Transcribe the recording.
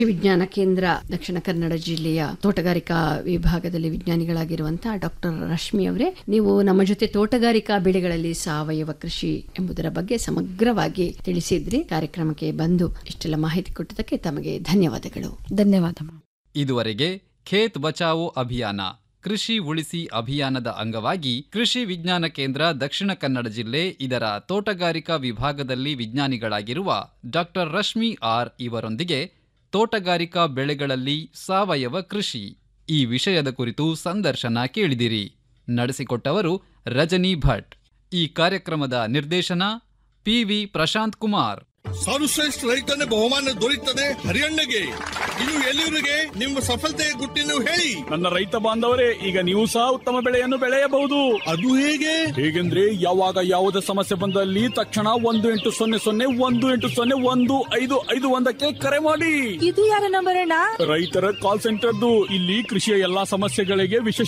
ವಿಜ್ಞಾನ ಕೇಂದ್ರ ದಕ್ಷಿಣ ಕನ್ನಡ ಜಿಲ್ಲೆಯ ತೋಟಗಾರಿಕಾ ವಿಭಾಗದಲ್ಲಿ ವಿಜ್ಞಾನಿಗಳಾಗಿರುವಂತಹ ಡಾಕ್ಟರ್ ರಶ್ಮಿ ಅವರೇ ನೀವು ನಮ್ಮ ಜೊತೆ ತೋಟಗಾರಿಕಾ ಬೆಳೆಗಳಲ್ಲಿ ಸಾವಯವ ಕೃಷಿ ಎಂಬುದರ ಬಗ್ಗೆ ಸಮಗ್ರವಾಗಿ ತಿಳಿಸಿದ್ರಿ ಕಾರ್ಯಕ್ರಮಕ್ಕೆ ಬಂದು ಇಷ್ಟೆಲ್ಲ ಮಾಹಿತಿ ಕೊಟ್ಟಿದ್ದಕ್ಕೆ ತಮಗೆ ಧನ್ಯವಾದಗಳು ಧನ್ಯವಾದ ಮ್ಯಾಮ್ ಇದುವರೆಗೆ ಖೇತ್ ಬಚಾವೋ ಅಭಿಯಾನ ಕೃಷಿ ಉಳಿಸಿ ಅಭಿಯಾನದ ಅಂಗವಾಗಿ ಕೃಷಿ ವಿಜ್ಞಾನ ಕೇಂದ್ರ ದಕ್ಷಿಣ ಕನ್ನಡ ಜಿಲ್ಲೆ ಇದರ ತೋಟಗಾರಿಕಾ ವಿಭಾಗದಲ್ಲಿ ವಿಜ್ಞಾನಿಗಳಾಗಿರುವ ಡಾಕ್ಟರ್ ರಶ್ಮಿ ಆರ್ ಇವರೊಂದಿಗೆ ತೋಟಗಾರಿಕಾ ಬೆಳೆಗಳಲ್ಲಿ ಸಾವಯವ ಕೃಷಿ ಈ ವಿಷಯದ ಕುರಿತು ಸಂದರ್ಶನ ಕೇಳಿದಿರಿ ನಡೆಸಿಕೊಟ್ಟವರು ರಜನಿ ಭಟ್ ಈ ಕಾರ್ಯಕ್ರಮದ ನಿರ್ದೇಶನ ಪಿವಿ ಪ್ರಶಾಂತ್ ಕುಮಾರ್ ಸರ್ವಶ್ರೇಷ್ಠ ರೈತನ ಬಹುಮಾನ ದೊರೆಯುತ್ತದೆ ಹರಿಯಣ್ಣಗೆ ಇದು ಎಲ್ಲಿವರಿಗೆ ನಿಮ್ಮ ಸಫಲತೆಯ ಗುಟ್ಟಿನ ಹೇಳಿ ನನ್ನ ರೈತ ಬಾಂಧವರೇ ಈಗ ನೀವು ಸಹ ಉತ್ತಮ ಬೆಳೆಯನ್ನು ಬೆಳೆಯಬಹುದು ಅದು ಹೇಗೆ ಹೇಗೆಂದ್ರೆ ಯಾವಾಗ ಯಾವುದೇ ಸಮಸ್ಯೆ ಬಂದಲ್ಲಿ ತಕ್ಷಣ ಒಂದು ಎಂಟು ಸೊನ್ನೆ ಸೊನ್ನೆ ಒಂದು ಎಂಟು ಸೊನ್ನೆ ಒಂದು ಐದು ಐದು ಒಂದಕ್ಕೆ ಕರೆ ಮಾಡಿ ಇದು ಯಾರ ನಂಬರ್ ಅಣ್ಣ ರೈತರ ಕಾಲ್ ಸೆಂಟರ್ದು ಇಲ್ಲಿ ಕೃಷಿಯ ಎಲ್ಲಾ ಸಮಸ್ಯೆಗಳಿಗೆ ವಿಶೇಷ